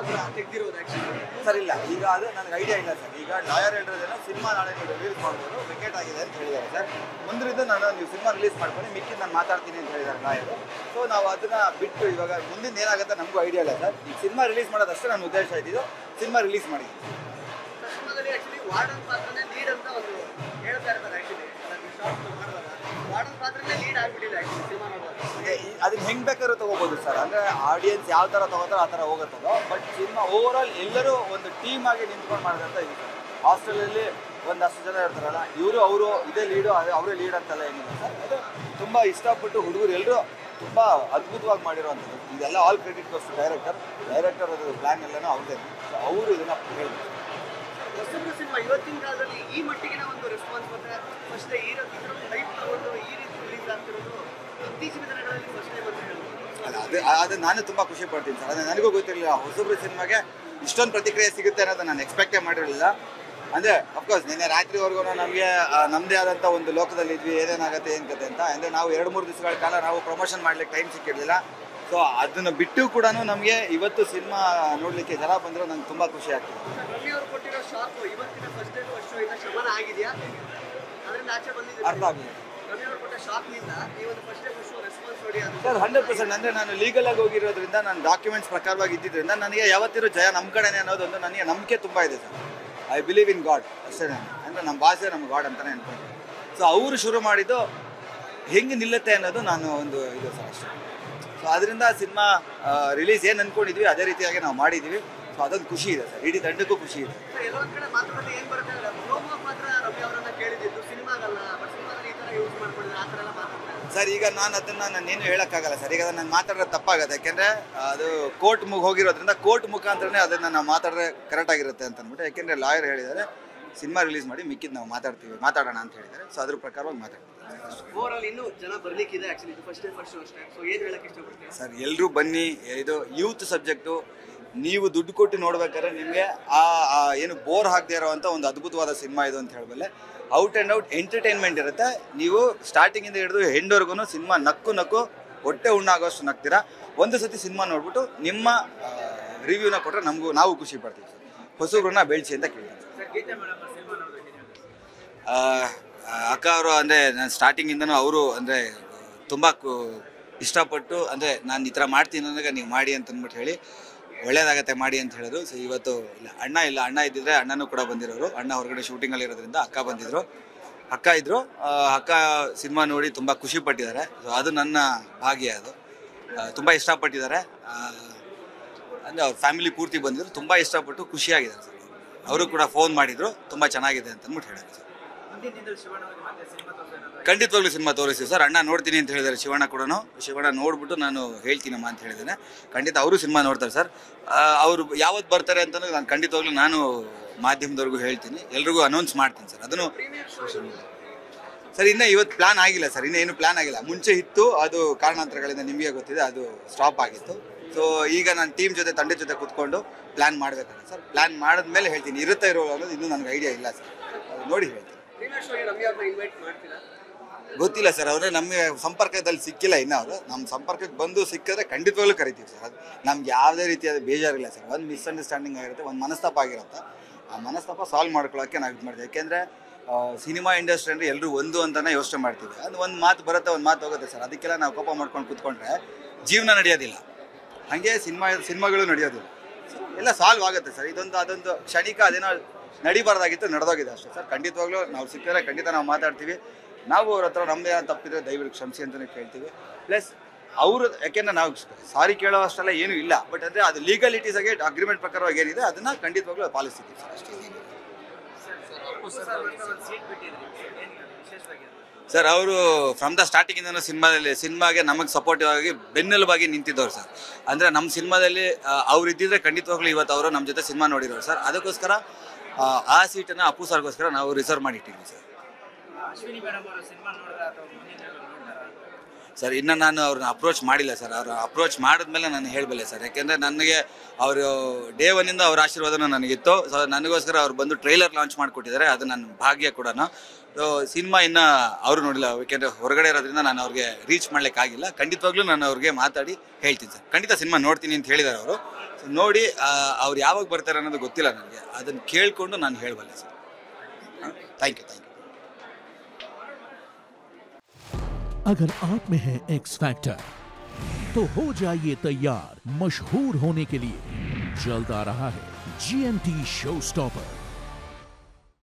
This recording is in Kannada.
ಮಾತ್ರ ತೆಗ್ದಿರೋದು ಆಕ್ಚುಲಿ ಸರ್ ಇಲ್ಲ ಈಗ ಅದು ನನಗೆ ಐಡಿಯಾ ಇಲ್ಲ ಸರ್ ಈಗ ಲಾಯರ್ ಹೇಳಿರೋದೇನೋ ಸಿನಿಮಾ ನಾಳೆ ನೀವು ರಿಲೀಸ್ ಮಾಡ್ಬೋದು ವಿಕೆಟ್ ಆಗಿದೆ ಅಂತ ಹೇಳಿದ್ದಾರೆ ಸರ್ ಮುಂದಿನಿಂದ ನಾನು ನೀವು ಸಿನಿಮಾ ರಿಲೀಸ್ ಮಾಡ್ಕೊಂಡು ಮಿಕ್ಕಿದ್ದು ನಾನು ಮಾತಾಡ್ತೀನಿ ಅಂತ ಹೇಳಿದ್ದಾರೆ ಲಾಯರು ಸೊ ನಾವು ಅದನ್ನ ಬಿಟ್ಟು ಇವಾಗ ಮುಂದಿನ ಏನಾಗುತ್ತೆ ನಮಗೂ ಐಡಿಯಾ ಇಲ್ಲ ಸರ್ ಈಗ ಸಿನಿಮಾ ರಿಲೀಸ್ ಮಾಡೋದಷ್ಟೇ ನನ್ನ ಉದ್ದೇಶ ಇದ್ದಿದ್ದು ಸಿನಿಮಾ ರಿಲೀಸ್ ಮಾಡಿದ್ದೀನಿ ಸಿನಿಮಾದಲ್ಲಿ ಆಕ್ಚುಲಿ ವಾರ್ಡನ್ ಪಾತ್ರನೇ ಲೀಡ್ ಅಂತ ಒಂದು ಹೇಳ್ತಾ ಇರ್ತಾರೆ ಆಕ್ಚುಲಿ ಶಾರ್ಟ್ ಮಾಡುವಾಗ ವಾರ್ಡನ್ ಪಾತ್ರನೇ ಲೀಡ್ ಆಗ್ಬಿಟ್ಟಿದೆ ಆಕ್ಚುಲಿ ಸಿನಿಮಾ ನೋಡುವಾಗ ಹಾಗೆ ಈ- ಅದನ್ನ ಹೆಂಗ್ ಬೇಕಾದ್ರೂ ತಗೋಬಹುದು ಸರ್ ಅಂದ್ರೆ ಆಡಿಯನ್ಸ್ ಯಾವ ತರ ತಗೋತಾರೋ ಆ ತರ ಹೋಗುತ್ತದೋ ಬಟ್ ಸಿನಿಮಾ ಓವರ್ ಆಲ್ ಎಲ್ಲರೂ ಒಂದು ಟೀಮ್ ಆಗಿ ನಿಂತ್ಕೊಂಡು ಮಾಡೋದಂತ ಇದೆ ಸರ್ ಹಾಸ್ಟೆಲಲ್ಲಿ ಒಂದಷ್ಟು ಜನ ಇರ್ತಾರಲ್ಲ ಇವರು ಅವರು ಇದೇ ಲೀಡು ಅದೇ ಅವರೇ ಲೀಡ್ ಅಂತೆಲ್ಲ ಏನಿಲ್ಲ ಸರ್ ಅದು ತುಂಬ ಇಷ್ಟಪಟ್ಟು ಹುಡುಗರು ಎಲ್ಲರೂ ತುಂಬ ಅದ್ಭುತವಾಗಿ ಮಾಡಿರೋವಂಥದ್ದು ಇದೆಲ್ಲ all credit goes director director ಅದು ಪ್ಲ್ಯಾನ್ ಎಲ್ಲನೂ ಅವ್ರದ್ದೇ ಸೊ ಅವರು ಇದನ್ನ ಹೇಳಿದ್ರು ಹೊಸಬ್ರು ಸಿನಿಮಾ ಇವತ್ತಿನ ಕಾಲದಲ್ಲಿ ಈ ಮಟ್ಟಿಗಿನ ಒಂದು ರೆಸ್ಪಾನ್ಸ್ ಮತ್ತೆ ಫಸ್ಟ್ ಈ ಇದರ ಟೈಪ್ ತಗೊಂಡು ಈ ರೀತಿ ರಿಲೀಸ್ ಆಗ್ತಿರೋದು ಇತ್ತೀಚಿನ ದಿನಗಳಲ್ಲಿ ಫಸ್ಟ್ ಟೈಮ್ ಅಂತ ಹೇಳ್ಬೋದು ಅಲ್ಲ ಅದು ಅದು ನಾನು ತುಂಬ ಖುಷಿ ಪಡ್ತೀನಿ ಸರ್ ಅದು ನನಗೂ ಗೊತ್ತಿರಲಿಲ್ಲ ಹೊಸಬ್ರು ಸಿನಿಮಾಗೆ ಇಷ್ಟೊಂದು ಪ್ರತಿಕ್ರಿಯೆ ಸಿಗುತ್ತೆ ಅನ್ನೋದು ನಾನು ಎಕ್ಸ್ಪೆಕ್ಟೇ ಮಾಡಿರಲಿಲ್ಲ ಅಂದರೆ ಅಫ್ಕೋರ್ಸ್ ನಿನ್ನೆ ರಾತ್ರಿವರೆಗೂ ನಮಗೆ ನಮ್ಮದೇ ಆದಂಥ ಒಂದು ಲೋಕದಲ್ಲಿ ಇದ್ವಿ ಏನೇನಾಗುತ್ತೆ ಏನು ಕತೆ ಅಂತ ಅಂದರೆ ನಾವು ಎರಡು ಮೂರು ದಿವಸಗಳ ಕಾಲ ನಾವು ಪ್ರಮೋಷನ್ ಮಾಡ್ಲಿಕ್ಕೆ ಟೈಮ್ ಸಿಕ್ಕಿರಲಿಲ್ಲ ಸೊ ಅದನ್ನು ಬಿಟ್ಟು ಕೂಡ ನಮಗೆ ಇವತ್ತು ಸಿನಿಮಾ ನೋಡಲಿಕ್ಕೆ ಜನ ಬಂದರೆ ನಂಗೆ ತುಂಬ ಖುಷಿ ಆಗ್ತದೆ ರಮ್ಯ ಅವರು ಕೊಟ್ಟಿರೋ ಶಾಕ್ ಇವತ್ತಿನ ಫಸ್ಟ್ ಡೇ ಫಸ್ಟ್ ಇಂದ ಶಮನ ಆಗಿದೆಯಾ ಅದರಿಂದ ಆಚೆ ಬಂದಿದ್ದೀವಿ ಅರ್ಥ ಆಗಲಿಲ್ಲ ರಮ್ಯ ಅವರು ಕೊಟ್ಟ ಶಾಕ್ನಿಂದ ಈ ಒಂದು ಫಸ್ಟ್ ಡೇ ಫಸ್ಟ್ ರೆಸ್ಪಾನ್ಸ್ ನೋಡಿ ಅದು ಸರ್ ಹಂಡ್ರೆಡ್ ಪರ್ಸೆಂಟ್ ಅಂದರೆ ನಾನು ಲೀಗಲ್ ಆಗಿ ಹೋಗಿರೋದ್ರಿಂದ ನಾನು ಡಾಕ್ಯುಮೆಂಟ್ಸ್ ಪ್ರಕಾರವಾಗಿ ಇದ್ದಿದ್ದರಿಂದ ನನಗೆ ಯಾವತ್ತಿರೋ ಜಯ ನಮ್ಮ ಕಡೆನೇ ಅನ್ನೋದೊಂದು ನನಗೆ ನಂಬಿಕೆ ತುಂಬ ಇದೆ sir I believe in God ಅಷ್ಟೇ ನಾನು ಅಂದರೆ ನಮ್ಮ ಭಾಷೆ ನಮ್ಮ ಗಾಡ್ ಅಂತಲೇ ಅನ್ಕೊಂಡೆ ಸೊ ಅವರು ಶುರು ಮಾಡಿದ್ದು ಹೆಂಗೆ ನಿಲ್ಲುತ್ತೆ ಅನ್ನೋದು ನಾನು ಒಂದು ಇದು ಸರ್ ಅಷ್ಟೇ ಸೊ ಅದರಿಂದ ಸಿನಿಮಾ ರಿಲೀಸ್ ಏನು ಅಂದ್ಕೊಂಡಿದ್ವಿ ಅದೇ ರೀತಿಯಾಗಿ ನಾವು ಮಾಡಿದ್ದೀವಿ ಸೊ ಅದೊಂದು ಖುಷಿ ಇದೆ ಸರ್ ಇಡೀ ತಂಡಕ್ಕೂ ಖುಷಿ ಇದೆ ಸರ್, ಎಲ್ಲೊಂದ್ ಕಡೆ ಮಾತುಕತೆ ಏನ್ ಬರುತ್ತೆ ಅಂದ್ರೆ ಪ್ರೋಮೋ ಮಾತ್ರ ರಮ್ಯ ಅವರನ್ನ ಕೇಳಿದ್ದು ಸಿನಿಮಾಗಲ್ಲ ಬಟ್ ಸಿನಿಮಾದಲ್ಲಿ ಈ ತರ ಯೂಸ್ ಮಾಡ್ಕೊಂಡಿದ್ರೆ ಆ ತರ ಎಲ್ಲ ಮಾತಾಡ್ತಾರೆ ಸರ್ ಈಗ ನಾನು ಅದನ್ನ ನಾನೇನು ಹೇಳೋಕ್ಕಾಗಲ್ಲ ಸರ್ ಈಗ ನಾನು ಮಾತಾಡೋದು ತಪ್ಪಾಗುತ್ತೆ ಯಾಕೆಂದರೆ ಅದು ಕೋರ್ಟ್ ಮುಗಿ ಹೋಗಿರೋದ್ರಿಂದ ಕೋರ್ಟ್ ಮುಖಾಂತರನೇ ಅದನ್ನು ನಾವು ಮಾತಾಡಿದ್ರೆ ಕರೆಕ್ಟ್ ಆಗಿರುತ್ತೆ ಅಂತ ಅಂದ್ಬಿಟ್ಟು ಯಾಕೆಂದರೆ ಲಾಯರ್ ಹೇಳಿದ್ದಾರೆ ಸಿನಿಮಾ ರಿಲೀಸ್ ಮಾಡಿ ಮಿಕ್ಕಿದ್ದು ನಾವು ಮಾತಾಡ್ತೀವಿ ಮಾತಾಡೋಣ ಅಂತ ಹೇಳಿದ್ದಾರೆ ಸೊ ಅದ್ರ ಪ್ರಕಾರವಾಗಿ ಮಾತಾಡ್ತೀವಿ ಓವರ್ ಆಲ್ ಇನ್ನೂ ಜನ ಬರ್ಲಿಕ್ಕಿದೆ ಆಕ್ಚುಲಿ ಇದು ಫಸ್ಟ್ ಡೇ ಫಸ್ಟ್ ಅಷ್ಟೇ ಸೊ ಏನ್ ಹೇಳಕ್ ಇಷ್ಟಪಡ್ತೀರಾ ಸರ್ ಎಲ್ಲರೂ ಬನ್ನಿ ಇದು ಯೂತ್ ಸಬ್ಜೆಕ್ಟು ನೀವು ದುಡ್ಡು ಕೊಟ್ಟು ನೋಡ್ಬೇಕಾದ್ರೆ ನಿಮಗೆ ಆ ಆ ಏನು ಬೋರ್ ಆಗದೆ ಇರೋವಂಥ ಒಂದು ಅದ್ಭುತವಾದ ಸಿನಿಮಾ ಇದು ಅಂತ ಹೇಳಬಲ್ಲೆ ಔಟ್ ಆ್ಯಂಡ್ ಔಟ್ ಎಂಟರ್ಟೈನ್ಮೆಂಟ್ ಇರುತ್ತೆ ನೀವು ಸ್ಟಾರ್ಟಿಂಗಿಂದ ಹಿಡಿದು ಎಂಡ್ವರೆಗೂ ಸಿನಿಮಾ ನಕ್ಕು ನಕ್ಕು ಹೊಟ್ಟೆ ಉಣ್ಣಾಗೋಷ್ಟು ನಗ್ತೀರಾ ಒಂದು ಸತಿ ಸಿನಿಮಾ ನೋಡ್ಬಿಟ್ಟು ನಿಮ್ಮ ರಿವ್ಯೂನ ಕೊಟ್ಟರೆ ನಮಗೂ ನಾವು ಖುಷಿ ಪಡ್ತೀವಿ ಸರ್ ಹೊಸಬ್ರನ್ನ ಬೆಳೆಸಿ ಅಂತ ಕೇಳ್ತೀನಿ ಆ, ಆ, ಅಕ್ಕ ಅವರು ಅಂದರೆ ನಾನು ಸ್ಟಾರ್ಟಿಂಗಿಂದನೂ ಅವರು ಅಂದರೆ ತುಂಬ ಕು ಇಷ್ಟಪಟ್ಟು ಅಂದರೆ ನಾನು ಈ ಥರ ಮಾಡ್ತೀನಿ ಅನ್ನೋದಾಗ ನೀವು ಮಾಡಿ ಅಂತ ಅಂದ್ಬಿಟ್ಟು ಹೇಳಿ ಒಳ್ಳೇದಾಗತ್ತೆ ಮಾಡಿ ಅಂತ ಹೇಳಿದ್ರು ಸೊ ಇವತ್ತು ಇಲ್ಲ ಅಣ್ಣ ಇಲ್ಲ ಅಣ್ಣ ಇದ್ದಿದ್ರೆ ಅಣ್ಣನೂ ಕೂಡ ಬಂದಿರೋರು ಅಣ್ಣ ಹೊರಗಡೆ ಶೂಟಿಂಗಲ್ಲಿ ಇರೋದ್ರಿಂದ ಅಕ್ಕ ಬಂದಿದ್ರು ಅಕ್ಕ ಇದ್ರು ಆ, ಅಕ್ಕ ಸಿನಿಮಾ ನೋಡಿ ತುಂಬ ಖುಷಿ ಪಟ್ಟಿದ್ದಾರೆ ಸೊ ಅದು ನನ್ನ ಭಾಗ್ಯ ಅದು ಆ, ತುಂಬ ಇಷ್ಟಪಟ್ಟಿದ್ದಾರೆ ಆ, ಅಂದರೆ ಅವ್ರ ಫ್ಯಾಮಿಲಿ ಪೂರ್ತಿ ಬಂದಿದ್ರು ತುಂಬ ಇಷ್ಟಪಟ್ಟು ಖುಷಿಯಾಗಿದ್ದಾರೆ ಸರ್ ಅವರು ಕೂಡ ಫೋನ್ ಮಾಡಿದ್ರು ತುಂಬ ಚೆನ್ನಾಗಿದೆ ಅಂತ ಅಂದ್ಬಿಟ್ಟು ಹೇಳಿದ್ರು ಸರ್ ಖಂಡಿತವಾಗ್ಲೂ ಸಿನಿಮಾ ತೋರಿಸ್ತೀವಿ ಸರ್ ಅಣ್ಣ ನೋಡ್ತೀನಿ ಅಂತ ಹೇಳಿದ್ದಾರೆ ಶಿವಣ್ಣ ಕೂಡ ಶಿವಣ್ಣ ನೋಡ್ಬಿಟ್ಟು ನಾನು ಹೇಳ್ತೀನಮ್ಮ ಅಂತ ಹೇಳಿದ್ದೇನೆ ಖಂಡಿತ ಅವರು ಸಿನಿಮಾ ನೋಡ್ತಾರೆ ಸರ್ ಅವರು ಯಾವತ್ತು ಬರ್ತಾರೆ ಅಂತ ನಾನು ಖಂಡಿತವಾಗ್ಲೂ ನಾನು ಮಾಧ್ಯಮದವ್ರಿಗೂ ಹೇಳ್ತೀನಿ ಎಲ್ರಿಗೂ ಅನೌನ್ಸ್ ಮಾಡ್ತೀನಿ ಸರ್ ಅದನ್ನು ಸರ್ ಇನ್ನೂ ಇವತ್ತು ಪ್ಲಾನ್ ಆಗಿಲ್ಲ ಸರ್ ಇನ್ನೂ ಏನು ಪ್ಲಾನ್ ಆಗಿಲ್ಲ ಮುಂಚೆ ಇತ್ತು ಅದು ಕಾರಣಾಂತರಗಳಿಂದ ನಿಮಗೆ ಗೊತ್ತಿದೆ ಅದು ಸ್ಟಾಪ್ ಆಗಿತ್ತು ಸೊ ಈಗ ನಾನು ಟೀಮ್ ಜೊತೆ ತಂಡದ ಜೊತೆ ಕೂತ್ಕೊಂಡು ಪ್ಲಾನ್ ಮಾಡಬೇಕಲ್ಲ ಸರ್ ಪ್ಲಾನ್ ಮಾಡಿದ್ಮೇಲೆ ಹೇಳ್ತೀನಿ ಇರುತ್ತೆ ಇರೋ ಅನ್ನೋದು ಇನ್ನೂ ನನಗೆ ಐಡಿಯಾ ಇಲ್ಲ ಸರ್ ಅದು ನೋಡಿ ಹೇಳ್ತೀನಿ ಪ್ರೀಮಿಯರ್ ಶೋಗೆ ರಮ್ಯ ಅವ್ರನ್ನ ಇನ್ವೈಟ್ ಮಾಡ್ತೀರಾ ಗೊತ್ತಿಲ್ಲ ಸರ್ ಅವರೇ ನಮಗೆ ಸಂಪರ್ಕದಲ್ಲಿ ಸಿಕ್ಕಿಲ್ಲ ಇನ್ನೂ ಅವರು ನಮ್ಮ ಸಂಪರ್ಕಕ್ಕೆ ಬಂದು ಸಿಕ್ಕಿದ್ರೆ ಖಂಡಿತವಾಗ್ಲೂ ಕರಿತೀವಿ ಸರ್ ಅದು ನಮ್ಗೆ ಯಾವುದೇ ರೀತಿಯಾದ ಬೇಜಾರಿಲ್ಲ ಸರ್ ಒಂದು ಮಿಸ್ಅಂಡರ್ಸ್ಟ್ಯಾಂಡಿಂಗ್ ಆಗಿರುತ್ತೆ ಒಂದು ಮನಸ್ತಾಪ ಆಗಿರುತ್ತೆ ಆ ಮನಸ್ತಾಪ ಸಾಲ್ವ್ ಮಾಡ್ಕೊಳ್ಳೋಕ್ಕೆ ನಾವು ಇದು ಮಾಡ್ತೀವಿ ಯಾಕೆಂದರೆ ಸಿನಿಮಾ ಇಂಡಸ್ಟ್ರಿ ಅಂದರೆ ಎಲ್ಲರೂ ಒಂದು ಅಂತಲೇ ಯೋಚನೆ ಮಾಡ್ತೀವಿ ಅದು ಒಂದು ಮಾತು ಬರುತ್ತೆ ಒಂದು ಮಾತು ಹೋಗುತ್ತೆ ಸರ್ ಅದಕ್ಕೆಲ್ಲ ನಾವು ಕೋಪ ಮಾಡ್ಕೊಂಡು ಕೂತ್ಕೊಂಡ್ರೆ ಜೀವನ ನಡೆಯೋದಿಲ್ಲ ಹಾಗೆ ಸಿನಿಮಾ ಸಿನಿಮಾಗಳು ನಡೆಯೋದಿಲ್ಲ ಎಲ್ಲ ಸಾಲ್ವ್ ಆಗುತ್ತೆ ಸರ್ ಇದೊಂದು ಅದೊಂದು ಕ್ಷಣಿಕ ಅದೇನೋ ನಡಿಬಾರ್ದಾಗಿತ್ತು ನಡೆದೋಗಿದೆ ಅಷ್ಟೇ ಸರ್ ಖಂಡಿತವಾಗ್ಲೂ ನಾವು ಸಿಕ್ಕಿದ್ರೆ ಖಂಡಿತ ನಾವು ಮಾತಾಡ್ತೀವಿ ನಾವು ಅವ್ರ ಹತ್ರ ನಮ್ಮದೇ ಏನೋ ತಪ್ಪಿದ್ರೆ ದಯವಿಟ್ಟು ಕ್ಷಮಿಸಿ ಅಂತಲೇ ಕೇಳ್ತೀವಿ ಪ್ಲಸ್ ಅವರು ಯಾಕೆಂದ್ರೆ ನಾವು ಸಾರಿ ಕೇಳೋ ಅಷ್ಟೆಲ್ಲ ಏನೂ ಇಲ್ಲ ಬಟ್ ಅಂದರೆ ಅದು ಲೀಗಲಿಟೀಸ್ ಆಗಿ ಅಗ್ರಿಮೆಂಟ್ ಪ್ರಕಾರವಾಗಿ ಏನಿದೆ ಅದನ್ನು ಖಂಡಿತವಾಗ್ಲೂ ಪಾಲಿಸ್ತೀವಿ ಸರ್ ಅಷ್ಟೇ ಸರ್ ಅವರು ಫ್ರಮ್ ದ ಸ್ಟಾರ್ಟಿಂಗಿಂದನೂ ಸಿನಿಮಾದಲ್ಲಿ ಸಿನಿಮಾಗೆ ನಮಗೆ ಸಪೋರ್ಟಿವ್ ಆಗಿ ಬೆನ್ನೆಲುಬಾಗಿ ನಿಂತಿದ್ದವ್ರು ಸರ್ ಅಂದರೆ ನಮ್ಮ ಸಿನಿಮಾದಲ್ಲಿ ಅವ್ರು ಇದ್ದಿದ್ರೆ ಖಂಡಿತವಾಗ್ಲೂ ಇವತ್ತು ಅವರು ನಮ್ಮ ಜೊತೆ ಸಿನಿಮಾ ನೋಡಿರೋರು ಸರ್ ಅದಕ್ಕೋಸ್ಕರ ಆ, ಆ ಸೀಟನ್ನು ಅಪ್ಪು ಸರ್ಗೋಸ್ಕರ ನಾವು ರಿಸರ್ವ್ ಮಾಡಿ ಇಟ್ಟಿದ್ವಿ ಸರ್ ಅಶ್ವಿನಿ ಮೇಡಮ್ ಅವರು ಸಿನಿಮಾ ನೋಡಿದ್ರೆ ಅಥವಾ ಮುಂದಿನ ನೋಡ್ತಾರಾ ಸರ್ ಇನ್ನು ನಾನು ಅವ್ರನ್ನ ಅಪ್ರೋಚ್ ಮಾಡಿಲ್ಲ ಸರ್ ಅವ್ರ ಅಪ್ರೋಚ್ ಮಾಡಿದ್ಮೇಲೆ ನಾನು ಹೇಳಬಲ್ಲೆ ಸರ್ ಯಾಕೆಂದರೆ ನನಗೆ ಅವರು ಡೇ ಒನ್ನಿಂದ ಅವ್ರ ಆಶೀರ್ವಾದನೂ ನನಗಿತ್ತು ಸೊ ನನಗೋಸ್ಕರ ಅವ್ರು ಬಂದು ಟ್ರೈಲರ್ ಲಾಂಚ್ ಮಾಡಿಕೊಟ್ಟಿದ್ದಾರೆ ಅದು ನನ್ನ ಭಾಗ್ಯ ಕೂಡ ಸೊ ಸಿನಿಮಾ ಇನ್ನು ಅವರು ನೋಡಿಲ್ಲ ಯಾಕೆಂದರೆ ಹೊರಗಡೆ ಇರೋದ್ರಿಂದ ನಾನು ಅವ್ರಿಗೆ ರೀಚ್ ಮಾಡ್ಲಿಕ್ಕಾಗಿಲ್ಲ ಖಂಡಿತವಾಗ್ಲೂ ನಾನು ಅವ್ರಿಗೆ ಮಾತಾಡಿ ಹೇಳ್ತೀನಿ ಸರ್ ಖಂಡಿತ ಸಿನಿಮಾ ನೋಡ್ತೀನಿ ಅಂತ ಹೇಳಿದ್ದಾರೆ ಅವರು So ನೋಡಿ ಅವ್ರು ಯಾವಾಗ ಬರ್ತಾರೆ ಅನ್ನೋದು ಗೊತ್ತಿಲ್ಲ ನನಗೆ ಅದನ್ನು ಕೇಳಿಕೊಂಡು ನಾನು ಹೇಳಬಲ್ಲೆ sir thank you thank you अगर आप में है एक्स फैक्टर तो हो जाइए तैयार मशहूर होने के लिए जल्द आ रहा है जीएमटी शो स्टॉपर